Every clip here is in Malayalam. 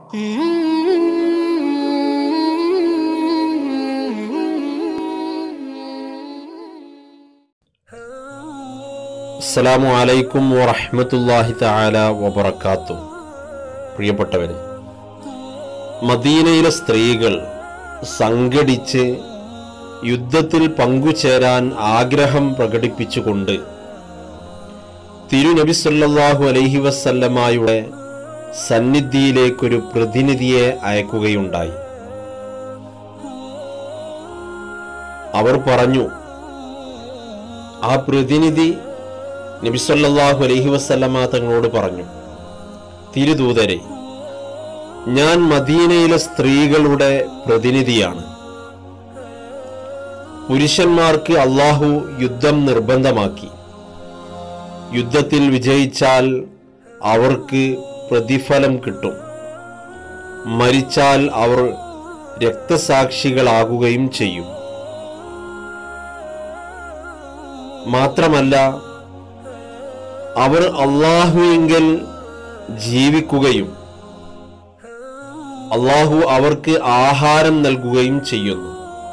അസ്സലാമു അലൈക്കും വറഹ്മത്തുള്ളാഹി തആല വബറകാത്തു പ്രിയപ്പെട്ടവരെ മദീനയിലെ സ്ത്രീകൾ സംഘടിച്ച് യുദ്ധത്തിൽ പങ്കുചേരാൻ ആഗ്രഹം പ്രകടിപ്പിച്ചുകൊണ്ട് തിരുനബി സല്ലല്ലാഹു അലൈഹി വസല്ലമായുടെ സന്നിധിയിലേക്കൊരു പ്രതിനിധിയെ അയക്കുകയുണ്ടായി അവർ പറഞ്ഞു ആ പ്രതിനിധി നബിസല്ലാഹു അലൈഹി വസല്ലമ തങ്ങളോട് പറഞ്ഞു തിരുദൂതരെ ഞാൻ മദീനയിലെ സ്ത്രീകളുടെ പ്രതിനിധിയാണ് പുരുഷന്മാർക്ക് അള്ളാഹു യുദ്ധം നിർബന്ധമാക്കി യുദ്ധത്തിൽ വിജയിച്ചാൽ അവർക്ക് പ്രതിഫലം കിട്ടും മരിച്ചാൽ അവർ രക്തസാക്ഷികളാകുകയും ചെയ്യും മാത്രമല്ല അവർ അള്ളാഹുവിങ്കൽ ജീവിക്കുകയും അള്ളാഹു അവർക്ക് ആഹാരം നൽകുകയും ചെയ്യുന്നു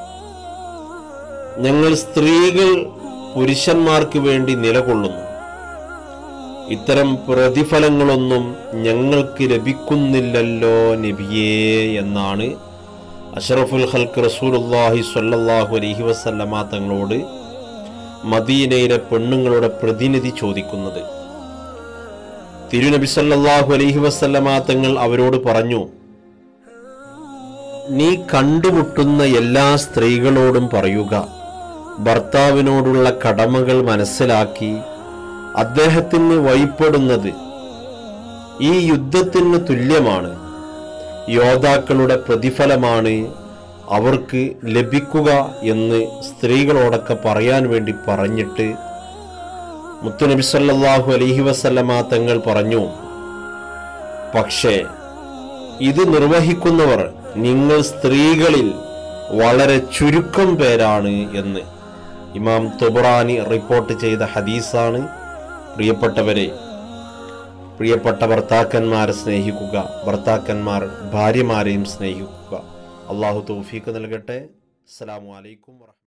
ഞങ്ങൾ സ്ത്രീകൾ പുരുഷന്മാർക്ക് വേണ്ടി നിലകൊള്ളുന്നു ഇത്തരം പ്രതിഫലങ്ങളൊന്നും ഞങ്ങൾക്ക് ലഭിക്കുന്നില്ലല്ലോ നബിയേ എന്നാണ് അഷറഫുൽ ഹൽക്ക് റസൂലുല്ലാഹി സ്വല്ലല്ലാഹു അലൈഹി വസല്ലമ തങ്ങളോട് മദീനയിലെ പെണ്ണുങ്ങളുടെ പ്രതിനിധി ചോദിക്കുന്നത് തിരുനബി സല്ലല്ലാഹു അലൈഹി വസല്ലമ തങ്ങൾ അവരോട് പറഞ്ഞു നീ കണ്ടുമുട്ടുന്ന എല്ലാ സ്ത്രീകളോടും പറയുക ഭർത്താവിനോടുള്ള കടമകൾ മനസ്സിലാക്കി അദ്ദേഹത്തിന് വഴിപ്പെടുന്നത് ഈ യുദ്ധത്തിന് തുല്യമാണ് യോദ്ധാക്കളുടെ പ്രതിഫലമാണ് അവർക്ക് ലഭിക്കുക എന്ന് സ്ത്രീകളോടൊക്കെ പറയാൻ വേണ്ടി പറഞ്ഞിട്ട് മുത്തുനബി സല്ലല്ലാഹു അലൈഹി വസല്ലമ തങ്ങൾ പറഞ്ഞു പക്ഷേ ഇത് നിർവഹിക്കുന്നവർ നിങ്ങൾ സ്ത്രീകളിൽ വളരെ ചുരുക്കം പേരാണ് എന്ന് ഇമാം തുബറാനി റിപ്പോർട്ട് ചെയ്ത ഹദീസാണ് പ്രിയപ്പെട്ടവരെ പ്രിയപ്പെട്ട ഭർത്താക്കന്മാരെ സ്നേഹിക്കുക ഭർത്താക്കന്മാർ ഭാര്യമാരെയും സ്നേഹിക്കുക അള്ളാഹു തൗഫീക്ക് നൽകട്ടെ അസ്സലാമു അലൈക്കും വറഹ്മത്തുള്ളാഹി